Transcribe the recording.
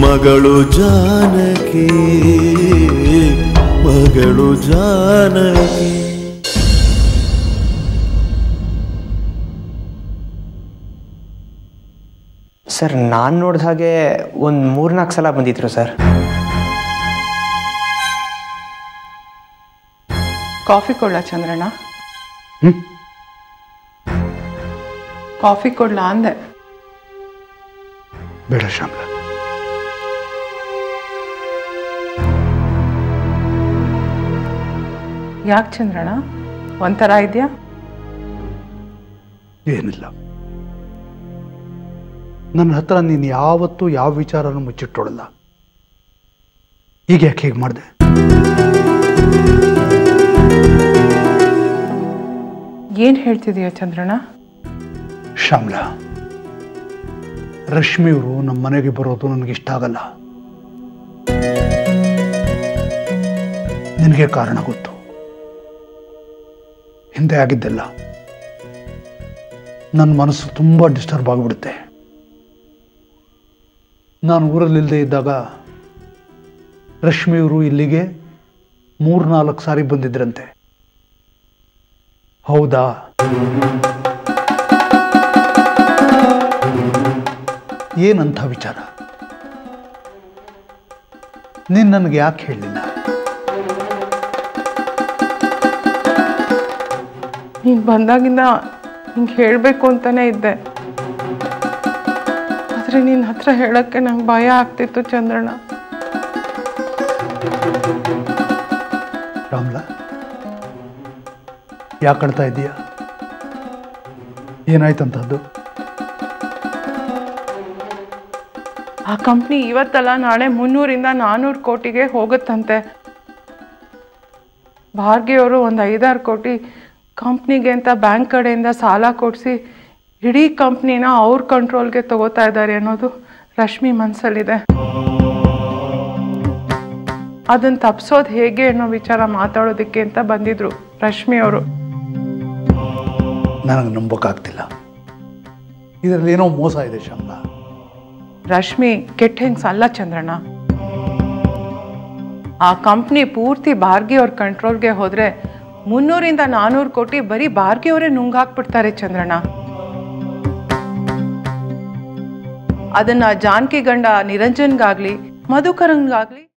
ಮಗಳು ಜಾನಕಿ ಮಗಳು ಜಾನಕಿ ಸರ್ ನಾನು ನೋಡಿದ ಹಾಗೆ ಒಂದು ಮೂರ್ನಾಲ್ಕು ಸಲ ಬಂದಿದ್ರು ಸರ್ ಕಾಫಿ ಕೊಡ್ಲಾ ಚಂದ್ರಣ್ಣ ಕಾಫಿ ಕೊಡ್ಲಾ ಅಂದೆ ಬೇಡ ಶ್ಯಾಮ್ಲ ಯಾಕೆ ಚಂದ್ರಣ್ಣ ಒಂಥರ ಇದೆಯಾ ಏನಿಲ್ಲ ನನ್ನ ಹತ್ರ ನೀನು ಯಾವತ್ತೂ ಯಾವ ವಿಚಾರನೂ ಮುಚ್ಚಿಟ್ಟೋಳಲ್ಲ ಈಗ ಯಾಕೆ ಹೀಗೆ ಮಾಡಿದೆ ಏನು ಹೇಳ್ತಿದೀಯ ಚಂದ್ರಣ್ಣ ಶ್ಯಾಮ್ಲಾ ರಶ್ಮಿಯವರು ನಮ್ಮ ಮನೆಗೆ ಬರೋದು ನನಗೆ ಇಷ್ಟ ಆಗಲ್ಲ ನಿನಗೆ ಕಾರಣ ಗೊತ್ತು ಹಿಂದೆ ಆಗಿದ್ದೆಲ್ಲ ನನ್ನ ಮನಸ್ಸು ತುಂಬ ಡಿಸ್ಟರ್ಬ್ ಆಗಿಬಿಡುತ್ತೆ ನಾನು ಊರಲ್ಲಿಲ್ಲದೆ ಇದ್ದಾಗ ರಶ್ಮಿಯವರು ಇಲ್ಲಿಗೆ ಮೂರ್ನಾಲ್ಕು ಸಾರಿ ಬಂದಿದ್ರಂತೆ ಹೌದಾ ಏನಂಥ ವಿಚಾರ ನೀನು ನನಗೆ ಯಾಕೆ ಹೇಳಲಿಲ್ಲ ನೀನು ಬಂದಾಗಿಂದ ಹಿಂಗೆ ಹೇಳಬೇಕು ಅಂತಾನೆ ಇದ್ದೆ ಆದರೆ ನಿನ್ನ ಹತ್ರ ಹೇಳೋಕ್ಕೆ ನಂಗೆ ಭಯ ಆಗ್ತಿತ್ತು ಚಂದ್ರಣ್ಣ ರಾಮ್ಲ ಯಾಕೆ ಕಳ್ತಾ ಇದ್ದೀಯಾ ಏನಾಯ್ತಂತದ್ದು ಆ ಕಂಪ್ನಿ ಇವತ್ತಲ್ಲ ನಾಳೆ ಮುನ್ನೂರಿಂದ ನಾನ್ನೂರು ಕೋಟಿಗೆ ಹೋಗುತ್ತಂತೆ ಭಾರ್ಗಿಯವರು ಒಂದು ಐದಾರು ಕೋಟಿ ಕಂಪ್ನಿಗೆ ಅಂತ ಬ್ಯಾಂಕ್ ಕಡೆಯಿಂದ ಸಾಲ ಕೊಡಿಸಿ ಇಡೀ ಕಂಪ್ನಿನ ಅವ್ರ ಕಂಟ್ರೋಲ್ಗೆ ತಗೋತಾ ಇದ್ದಾರೆ ಅನ್ನೋದು ರಶ್ಮಿ ಮನಸ್ಸಲ್ಲಿದೆ ಅದನ್ನು ತಪ್ಸೋದು ಹೇಗೆ ಅನ್ನೋ ವಿಚಾರ ಮಾತಾಡೋದಕ್ಕೆ ಅಂತ ಬಂದಿದ್ರು ರಶ್ಮಿ ಅವರು ನನಗೆ ನಂಬೋಕ್ಕಾಗ್ತಿಲ್ಲ ಇದರಲ್ಲಿ ಏನೋ ಮೋಸ ಇದೆ ಶ್ಯಾಮ್ಲಾ ರಶ್ಮಿ ಕೆಟ್ಟ ಹೆಂಗ್ಸ್ ಅಲ್ಲ ಚಂದ್ರಣ್ಣ ಆ ಕಂಪ್ನಿ ಪೂರ್ತಿ ಭಾರ್ಗಿ ಅವ್ರ ಕಂಟ್ರೋಲ್ಗೆ ಹೋದ್ರೆ ಮುನ್ನೂರಿಂದ ನಾನ್ನೂರು ಕೋಟಿ ಬರೀ ಭಾರ್ಗಿ ಅವರೇ ನುಂಗಾಕ್ಬಿಡ್ತಾರೆ ಚಂದ್ರಣ್ಣ ಅದನ್ನ ಜಾನಕಿ ಗಂಡ ನಿರಂಜನ್ಗಾಗ್ಲಿ ಮಧುಕರಂಗಾಗ್ಲಿ